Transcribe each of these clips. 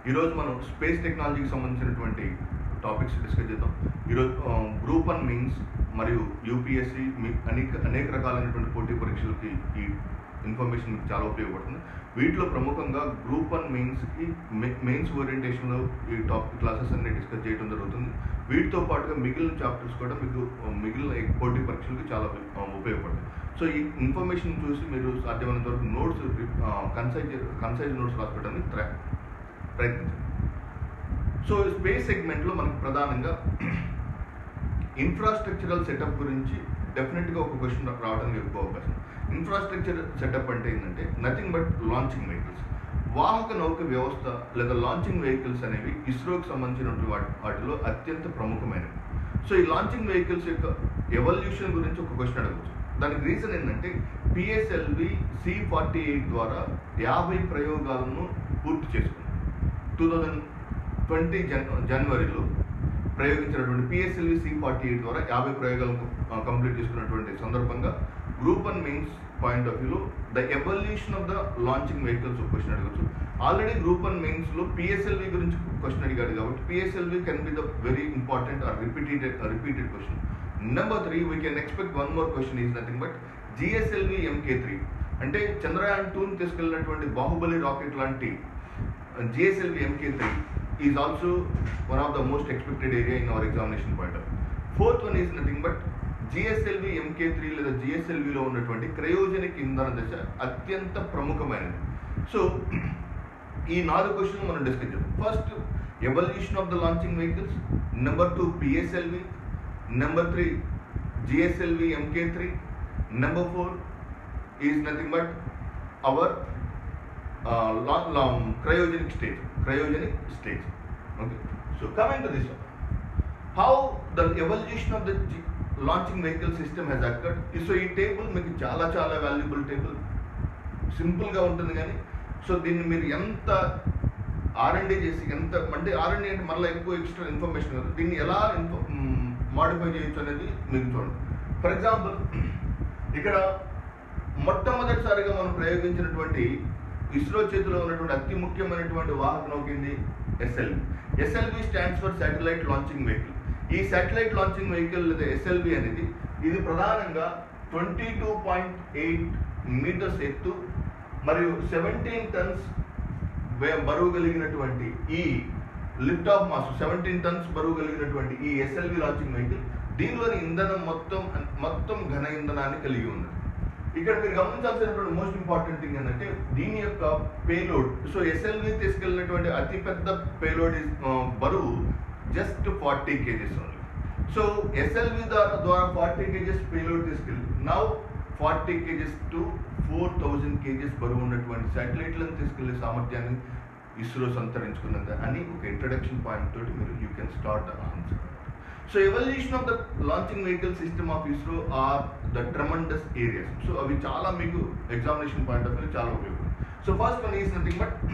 ఈరోజు మనం స్పేస్ టెక్నాలజీకి సంబంధించినటువంటి టాపిక్స్ డిస్కస్ చేద్దాం ఈరోజు గ్రూప్ వన్ మీన్స్ మరియు యూపీఎస్సి అనేక అనేక రకాలైనటువంటి పోటీ పరీక్షలకి ఈ ఇన్ఫర్మేషన్ మీకు చాలా ఉపయోగపడుతుంది వీటిలో ప్రముఖంగా గ్రూప్ వన్ మెయిన్స్కి మెయిన్స్ ఓరియంటేషన్లో ఈ టాపిక్ క్లాసెస్ అన్ని డిస్కస్ చేయడం జరుగుతుంది వీటితో పాటుగా మిగిలిన చాప్టర్స్ కూడా మీకు ఆ, మిగిలిన ఈ పోటీ పరీక్షలకి చాలా ఆ, ఉపయోగపడతాయి సో ఈ ఇన్ఫర్మేషన్ చూసి మీరు సాధ్యమైనంత వరకు నోట్స్ కన్సైజ్ కన్సైజ్ నోట్స్ రాసుకోవడానికి ట్రై ప్రయత్నించండి సో స్పేస్ సెగ్మెంట్లో మనకు ప్రధానంగా ఇన్ఫ్రాస్ట్రక్చరల్ సెటప్ గురించి డెఫినెట్గా ఒక క్వశ్చన్ రావడానికి ఎక్కువ అవకాశం ఇన్ఫ్రాస్ట్రక్చర్ సెటప్ అంటే ఏంటంటే నథింగ్ బట్ లాంచింగ్ వెహికల్స్ వాహక నౌక వ్యవస్థ లేదా లాంచింగ్ వెహికల్స్ అనేవి ఇస్రోకి సంబంధించినటువంటి వాటి వాటిలో అత్యంత ప్రముఖమైనవి సో ఈ లాంచింగ్ వెహికల్స్ యొక్క ఎవల్యూషన్ గురించి ఒక క్వశ్చన్ అడగచ్చు దానికి రీజన్ ఏంటంటే పిఎస్ఎల్వి సి ఫార్టీ ఎయిట్ ద్వారా యాభై ప్రయోగాలను పూర్తి చేసుకుంది టూ థౌజండ్ ట్వంటీ జన్ జనవరిలో ప్రయోగించినటువంటి పిఎస్ఎల్వి సి ఫార్టీ ఎయిట్ ద్వారా యాభై ప్రయోగాలను ఆ, కంప్లీట్ చేసుకున్నటువంటి సందర్భంగా group and mains point of వ్యూలో the evolution of the launching vehicles question అడగచ్చు ఆల్రెడీ గ్రూప్ అండ్ మెయిన్స్లో పిఎస్ఎల్వి గురించి క్వశ్చన్ అడిగాడు కాబట్టి PSLV can be the very important or repeated repeated question number three we can expect one more question is nothing but GSLV MK three అంటే చంద్రయాన్ టూని తీసుకెళ్ళినటువంటి Baahubali rocket లాంటి GSLV MK three is also one of the most expected area in our examination point of fourth one is nothing but GSLV MK three లేదా జిఎస్ఎల్విలో ఉన్నటువంటి cryogenic ఇంధన దశ అత్యంత ప్రముఖమైనది సో ఈ నాలుగు క్వశ్చన్ మనం డిస్కస్ చేద్దాం first evolution of the launching vehicles number two PSLV number three GSLV MK three number four is nothing but our cryogenic stage cryogenic stage okay so coming to this one how the evolution of the G- launching vehicle system has occurred so ఈ table మీకు చాలా చాలా valuable table సింపుల్గా ఉంటుంది కానీ so దీన్ని మీరు ఎంత ఆర్ఎండి చేసి ఎంత అంటే ఆర్ఎండి అంటే మళ్ళీ ఎక్కువ ఎక్స్ట్రా ఇన్ఫర్మేషన్ కదా దీన్ని ఎలా ఇన్ఫో మాడిఫై చేయొచ్చు అనేది మీరు చూడండి ఫర్ ఎగ్జాంపుల్ ఇక్కడ మొట్టమొదటిసారిగా మనం ప్రయోగించినటువంటి ఇస్రో చేతిలో ఉన్నటువంటి అతి ముఖ్యమైనటువంటి వాహక నౌక ఏంది SLV SLV stands for satellite launching vehicle ఈ శాటిలైట్ లాంచింగ్ వెహికల్ లేదా ఎస్ఎల్వి అనేది ఇది ప్రధానంగా twenty two point eight metres ఎత్తు మరియు సెవెంటీన్ టన్స్ బరువు కలిగినటువంటి ఈ lift off mass seventeen tons బరువు కలిగినటువంటి ఈ ఎస్ఎల్వి లాంచింగ్ వెహికల్ దీనిలోని ఇంధనం మొత్తం మొత్తం ఘన ఇంధనాన్ని కలిగి ఉన్నది ఇక్కడ మీరు గమనించాల్సినటువంటి మోస్ట్ ఇంపార్టెంట్ థింగ్ ఏంటంటే దీని యొక్క పేలోడ్ సో ఎస్ఎల్వి తీసుకెళ్ళినటువంటి అతిపెద్ద పేలోడ్ ఇస్ బరువు just forty KGs only so SLV ద్వారా ద్వారా ఫార్టీ కేజెస్ పేలోడ్ తీసుకెళ్ళి now forty KGs to four thousand KGs బరువు ఉన్నటువంటి శాటిలైట్లను తీసుకెళ్లే సామర్థ్యాన్ని ఇస్రో సంతరించుకున్నది అని ఒక ఇంట్రడక్షన్ పాయింట్ తోటి మీరు you can start answer so evolution of the launching vehicle system of ISRO are the tremendous areas so అవి చాలా మీకు ఎగ్జామినేషన్ పాయింట్ ఆఫ్ వ్యూ చాలా ఉపయోగం so first one is nothing but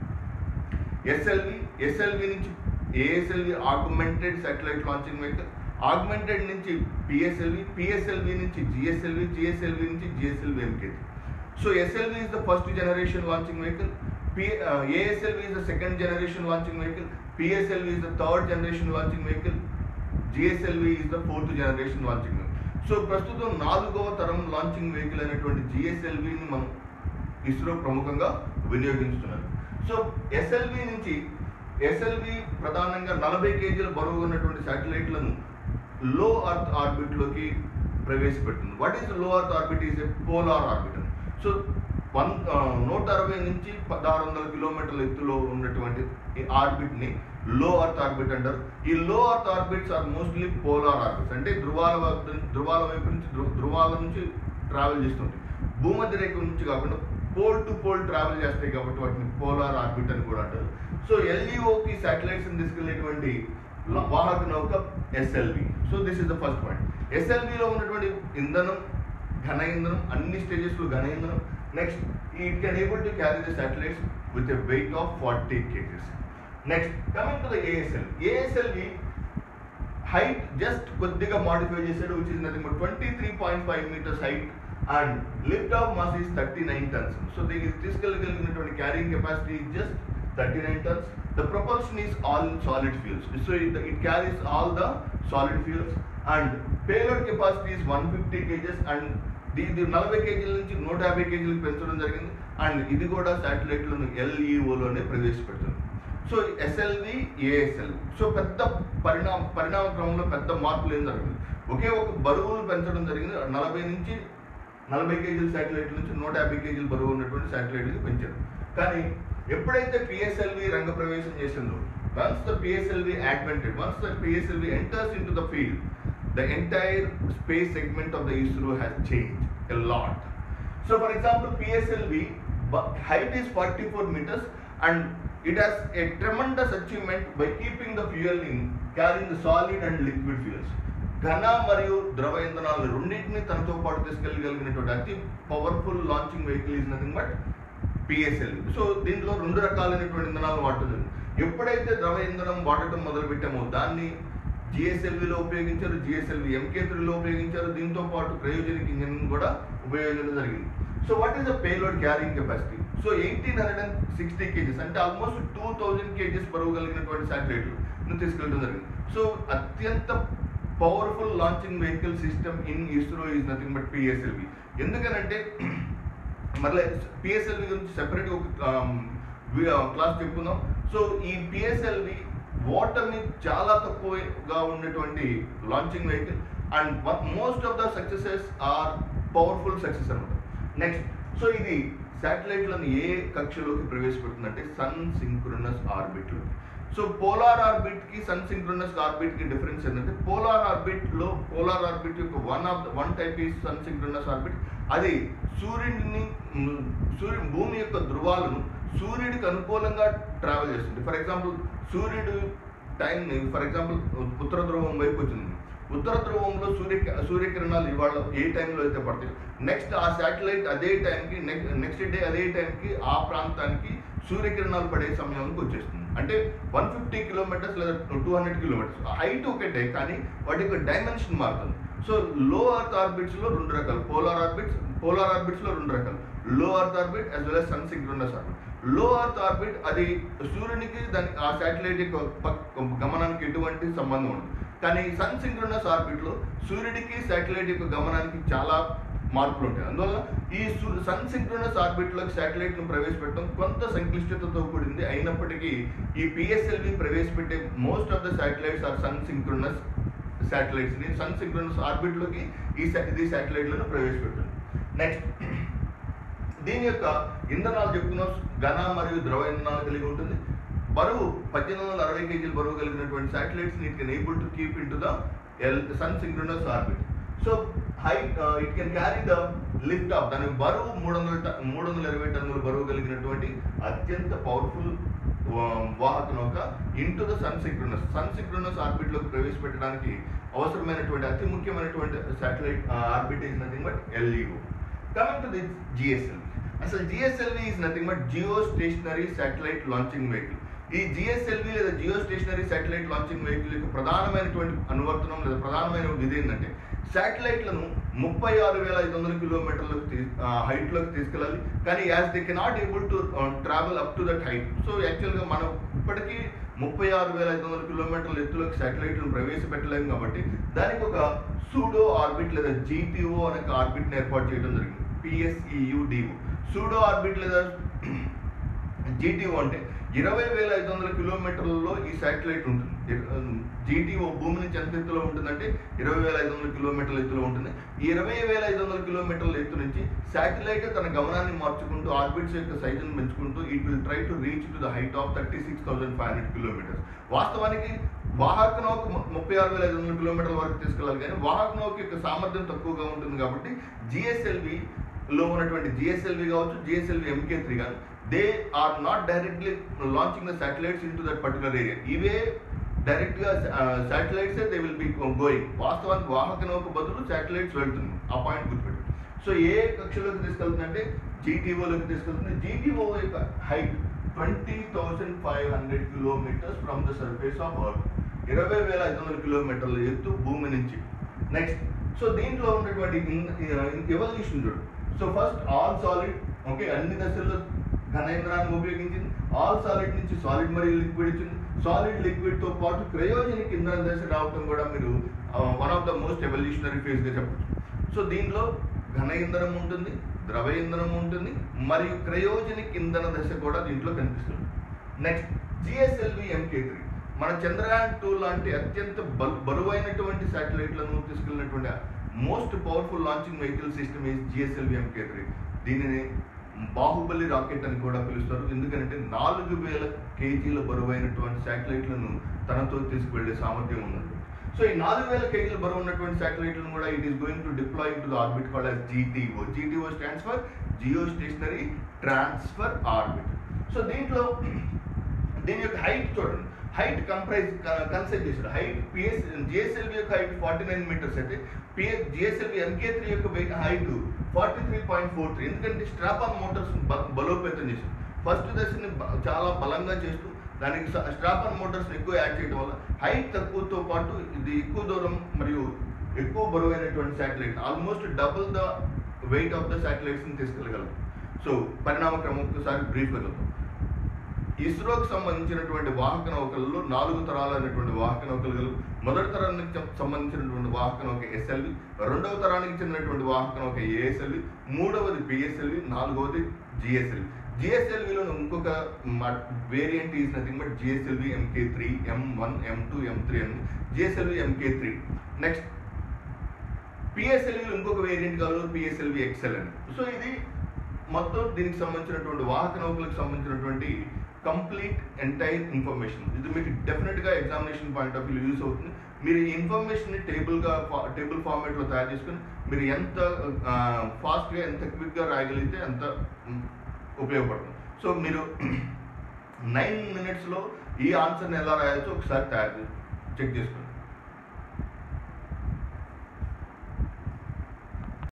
SLV SLV నుంచి ASLV augmented satellite launching vehicle augmented నుంచి PSLV PSLV నుంచి GSLV GSLV నుంచి GSLV MK so SLV is the first generation launching vehicle P, uh, ASLV is the second generation launching vehicle, PSLV is the third generation launching vehicle, GSLV is the fourth generation launching vehicle. So ప్రస్తుతం నాలుగవ తరం launching vehicle అయినటువంటి జిఎస్ఎల్విని మనం ఇస్రో ప్రముఖంగా వినియోగిస్తున్నారు so SLV నుంచి SLV ప్రధానంగా నలభై కేజీల బరువు ఉన్నటువంటి శాటిలైట్లను లో అర్త్ ఆర్బిట్లోకి ప్రవేశపెట్టింది what is low earth orbit is a polar orbit అని సో వన్ ఆ, నూట అరవై నుంచి పదహారు వందల కిలోమీటర్ల ఎత్తులో ఉన్నటువంటి ఈ ఆర్బిట్ని లో అర్త్ ఆర్బిట్ అంటారు ఈ low earth orbits are mostly polar orbits అంటే ధృవాల వైపు ధృవాల వైపు నుంచి ధృ- ధృవాల నుంచి ట్రావెల్ చేస్తుంటాయి భూమధ్య రేఖ నుంచి కాకుండా పోల్ టు పోల్ ట్రావెల్ చేస్తాయి కాబట్టి వాటిని పోలార్ ఆర్బిట్ అని కూడా అంటారు సో ఎల్ఈఓకి శాటిలైట్స్ తీసుకెళ్లేటువంటి ల- వాహక నౌక SLV so this is the first point ఎస్ఎల్విలో ఉన్నటువంటి ఇంధనం ఘన ఇంధనం అన్ని స్టేజెస్లో ఘన ఇంధనం next it can able to carry the satellites with a weight of forty KGs next coming to the ASL ASLV height just కొద్దిగా మాడిఫై చేశాడు which is nothing but twenty three point five metres height and lift off mass is thirty nine tons so దీనికి తీసుకెళ్ళగలిగినటువంటి carrying capacity just thirty nine tons the propulsion is all solid fuels. So it, it carries all the solid fuels and payload capacity is 150 kgs and ఇది నలభై కేజీల నుంచి నూట యాభై కేజీలకు పెంచడం జరిగింది అండ్ ఇది కూడా శాటిలైట్లను ఎల్ఈఓలోనే ప్రవేశపెడుతుంది సో ఎస్ఎల్వి ఏఎస్ఎల్ సో పెద్ద పరిణామ పరిణామ క్రమంలో పెద్ద మార్పులు ఏం జరిగింది ఒకే ఒక బరువులు పెంచడం జరిగింది నలభై నుంచి నలభై కేజీల శాటిలైట్ నుంచి నూట యాభై కేజీల బరువు ఉన్నటువంటి శాటిలైట్కి పెంచారు కానీ ఎప్పుడైతే పిఎస్ఎల్వి రంగ ప్రవేశం చేసిందో once the PSLV advented once the PSLV enters into the field the entire space segment of the ISRO has changed a lot. So, for example, PSLV bu- height is 44 meters and it has a tremendous achievement by keeping the fuel in carrying the solid and liquid fuels. ఘన మరియు ద్రవ ఇంధనాలు రెండింటిని తనతో పాటు తీసుకెళ్ళగలిగినటువంటి అతి powerful launching vehicle is nothing but PSL so దీంట్లో రెండు రకాలైనటువంటి ఇంధనాలు వాడుతుంది ఎప్పుడైతే ద్రవ ఇంధనం వాడటం మొదలు పెట్టామో దాన్ని జిఎస్ఎల్విలో ఉపయోగించారు జిఎస్ఎల్వి ఎంకే త్రీలో ఉపయోగించారు దీంతో పాటు క్రయోజనిక్ ఇంజిన్ కూడా ఉపయోగించడం జరిగింది so what is the payload carrying capacity so eighteen hundred and sixty KGs అంటే ఆల్మోస్ట్ టూ థౌజండ్ కేజీస్ బరువు కలిగినటువంటి శాటిలైట్లు తీసుకెళ్ళడం జరిగింది సో అత్యంత powerful launching vehicle system in ISRO is nothing but PSLV ఎందుకనంటే మళ్ళీ పిఎస్ఎల్వి గురించి సెపరేట్గా ఒక క్లాస్ చెప్పుకుందాం సో ఈ పిఎస్ఎల్వి వాటర్ని చాలా తక్కువగా ఉన్నటువంటి launching vehicle and most of the successes or powerful success అనమాట నెక్స్ట్ సో ఇది శాటిలైట్లను ఏ కక్షలోకి ప్రవేశపెడుతుందంటే సన్ సింక్రోనస్ ఆర్బిట్లో సో పోలార్ ఆర్బిట్ కి సన్ సింక్రోనస్ ఆర్బిట్ కి డిఫరెన్స్ ఏంటంటే పోలార్ ఆర్బిట్ లో పోలార్ ఆర్బిట్ యొక్క one of one type is sun synchronous orbit అది సూర్యుడిని మ్, సూర్యు భూమి యొక్క ధృవాలను సూర్యుడికి అనుకూలంగా ట్రావెల్ చేస్తుంది ఫర్ ఎగ్జాంపుల్ సూర్యుడు టైం ఫర్ ఎగ్జాంపుల్ ఉత్తర ధ్రువం వైపు వచ్చింది ఉత్తర ధ్రువంలో సూర్య సూర్యకిరణాలు ఇవాళ ఏ టైంలో అయితే పడతాయి నెక్స్ట్ ఆ శాటిలైట్ అదే టైంకి నెక్స్ట్ డే అదే టైంకి ఆ ప్రాంతానికి సూర్యకిరణాలు పడే సమయానికి వచ్చేస్తుంది అంటే వన్ ఫిఫ్టీ కిలోమీటర్స్ లేదా టూ హండ్రెడ్ కిలోమీటర్స్ హైట్ ఒకటే కానీ వాటి యొక్క డైమెన్షన్ మారుతుంది సో లో అర్త్ ఆర్బిట్స్ లో రెండు రకాలు పోలార్ ఆర్బిట్స్ పోలార్ ఆర్బిట్స్ లో రెండు రకాలు low earth orbit as well as sun synchronous orbit low earth orbit అది సూర్యునికి దాని ఆ శాటిలైట్ యొక్క పక్- గమనానికి ఎటువంటి సంబంధం ఉండదు కానీ సన్ సింక్రోనస్ ఆర్బిట్ లో సూర్యుడికి శాటిలైట్ యొక్క గమనానికి చాలా మార్పులు ఉంటాయి అందువల్ల ఈ సు- సన్ సింక్రోనస్ ఆర్బిట్ లోకి శాటిలైట్ ను ప్రవేశపెట్టడం కొంత సంక్లిష్టతతో కూడింది అయినప్పటికీ ఈ పిఎస్ఎల్వి ప్రవేశపెట్టే most of the satellites are sun synchronous satellites ని సన్ సింక్రోనస్ ఆర్బిట్ లోకి ఈ సా- ఇది శాటిలైట్లను ప్రవేశపెట్టింది నెక్స్ట్ దీని యొక్క ఇంధనాలు చెప్పుకున్నాం ఘన మరియు ద్రవ ఇంధనాలు కలిగి ఉంటుంది బరువు పద్దెనిమిది వందల అరవై కేజీల బరువు కలిగినటువంటి satellites it can able to keep into the L sun synchronous orbit so height it can carry the lift off దాని బరువు మూడు వందల ట- మూడు వందల ఇరవై టన్నుల బరువు కలిగినటువంటి అత్యంత పవర్ఫుల్ వాహక నౌక into the sun synchronous sun synchronous orbit లోకి ప్రవేశపెట్టడానికి అవసరమైనటువంటి అతి ముఖ్యమైనటువంటి satellite orbit is nothing but LEO coming to the GSLV అసలు GSLV is nothing but geostationary satellite launching vehicle ఈ జిఎస్ఎల్వి లేదా geostationary satellite launching vehicle యొక్క ప్రధానమైనటువంటి అనువర్తనం లేదా ప్రధానమైన విధి ఏంటంటే శాటిలైట్లను ముప్పై ఆరు వేల ఐదు వందల కిలోమీటర్లకు తీ హైట్లోకి తీసుకెళ్ళాలి కానీ as they cannot able to travel up to that height so యాక్చువల్గా మనం ఇప్పటికీ ముప్పై ఆరు వేల ఐదు వందల కిలోమీటర్ల ఎత్తులోకి శాటిలైట్లను ప్రవేశపెట్టలేము కాబట్టి దానికి ఒక సూడో ఆర్బిట్ లేదా జీటీఓ అనే ఒక ఆర్బిట్ని ఏర్పాటు చేయడం జరిగింది పిఎస్ఈయుడిఓ సూడో ఆర్బిట్ లేదా జీటీఓ అంటే ఇరవై వేల ఐదు వందల కిలోమీటర్లలో ఈ శాటిలైట్ ఉంటుంది జీటీఓ భూమి నుంచి ఎంత ఎత్తులో ఉంటుందంటే ఇరవై వేల ఐదు వందల కిలోమీటర్ల ఎత్తులో ఉంటుంది ఈ ఇరవై వేల ఐదు వందల కిలోమీటర్ల ఎత్తు నుంచి శాటిలైట్ తన గమనాన్ని మార్చుకుంటూ ఆర్బిట్స్ యొక్క సైజును పెంచుకుంటూ it will try to reach to the height of thirty six thousand five hundred kilometres వాస్తవానికి వాహక నౌక ము- ముప్పై ఆరు వేల ఐదు వందల కిలోమీటర్ల వరకు తీసుకెళ్ళాలి కానీ వాహక నౌక యొక్క సామర్థ్యం తక్కువగా ఉంటుంది కాబట్టి జిఎస్ఎల్వి లో ఉన్నటువంటి జిఎస్ఎల్వి కావచ్చు జిఎస్ఎల్వి ఎంకే త్రీ కానీ they are not directly launching the satellites into that particular area ఇవే డైరెక్ట్ గా satellites they will be going వాస్తవానికి వాహక నౌక బదులు శాటిలైట్స్ వెళ్తుంది ఆ పాయింట్ గుర్తుపెట్టి సో ఏ కక్షలోకి తీసుకెళ్తుందంటే జీటీఓలోకి తీసుకెళ్తుంది జీటీఓ యొక్క height twenty thousand five hundred kilometres from the surface of earth ఇరవై వేల ఐదు వందల కిలోమీటర్ల ఎత్తు భూమి నుంచి నెక్స్ట్ సో దీంట్లో ఉన్నటువంటి ఎవల్యూషన్ చూడు so first all solid okay అన్ని దశల్లో ఘన ఇంధనాన్ని ఉపయోగించింది ఆల్ సాలిడ్ నుంచి సాలిడ్ మరియు లిక్విడ్ ఇచ్చింది సాలిడ్ లిక్విడ్ తో పాటు క్రయోజనిక్ ఇంధన దశ రావటం కూడా మీరు one of the most evolutionary phase గా చెప్పచ్చు సో దీనిలో ఘన ఇంధనం ఉంటుంది ద్రవ ఇంధనం ఉంటుంది మరియు క్రయోజనిక్ ఇంధన దశ కూడా దీంట్లో కనిపిస్తుంది నెక్స్ట్ జిఎస్ఎల్వి ఎంకే త్రీ మన చంద్రయాన్ టూ లాంటి అత్యంత బల్ బరువైనటువంటి శాటిలైట్లను తీసుకెళ్ళినటువంటి most powerful launching vehicle system is GSLV MK three దీనిని బాహుబలి రాకెట్ అని కూడా పిలుస్తారు ఎందుకంటే నాలుగు వేల కేజీల బరువైనటువంటి శాటిలైట్లను తనతో తీసుకువెళ్లే సామర్థ్యం ఉన్నది సో ఈ నాలుగు వేల కేజీల బరువు ఉన్నటువంటి శాటిలైట్లను కూడా it is going to deploy to the orbit called as GTO GTO stands for geostationary transfer orbit so దీంట్లో దీని యొక్క హైట్ చూడండి హైట్ కంప్రైజ్ కన్సైడ్ చేశారు హైట్ పిఎస్ జిఎస్ఎల్వి యొక్క హైట్ ఫార్టీ నైన్ మీటర్స్ అయితే పిఎస్ జిఎస్ఎల్వి ఎంకే త్రీ యొక్క height forty three point four three ఎందుకంటే strap on motors బలోపేతం చేశారు ఫస్ట్ దశని బ- చాలా బలంగా చేస్తూ దానికి స్ట్రాపాన్ మోటార్స్ ఎక్కువ యాడ్ చేయడం వల్ల హైట్ తక్కువతో పాటు ఇది ఎక్కువ దూరం మరియు ఎక్కువ బరువైనటువంటి satellite almost double the weight of the శాటిలైట్స్ని తీసుకెళ్ళగలరు సో పరిణామ క్రమం ఒకసారి బ్రీఫ్గా చూద్దాం ఇస్రోకి సంబంధించినటువంటి వాహక నౌకలలో నాలుగు తరాలైనటువంటి వాహక నౌకలు గలవు మొదటి తరానికి సం- సంబంధించినటువంటి వాహక నౌక ఎస్ఎల్వి రెండవ తరానికి చెందినటువంటి వాహక నౌక ఏఎస్ఎల్వి మూడవది పిఎస్ఎల్వి నాలుగవది జిఎస్ఎల్వి జిఎస్ఎల్విలో ఇంకొక variant is nothing but GSLV MK three M one M two M three అని జిఎస్ఎల్వి ఎంకే త్రీ నెక్స్ట్ పిఎస్ఎల్విలో ఇంకొక వేరియంట్ కలదు పిఎస్ఎల్వి ఎక్సెల్ అని సో ఇది మొత్తం దీనికి సంబంధించినటువంటి వాహక నౌకలకు సంబంధించినటువంటి కంప్లీట్ ఎంటైర్ ఇన్ఫర్మేషన్ ఇది మీకు డెఫినెట్గా examination point of view use అవుతుంది మీరు ఈ ఇన్ఫర్మేషన్ని టేబుల్గా టేబుల్ ఫార్మేట్లో తయారు చేసుకుని మీరు ఎంత ఫాస్ట్గా ఎంత క్విక్గా రాయగలిగితే అంత మ్, ఉపయోగపడుతుంది సో మీరు నైన్ మినిట్స్లో ఈ ఆన్సర్ని ఎలా రాయొచ్చో ఒకసారి తయారు చెక్ చేసుకోండి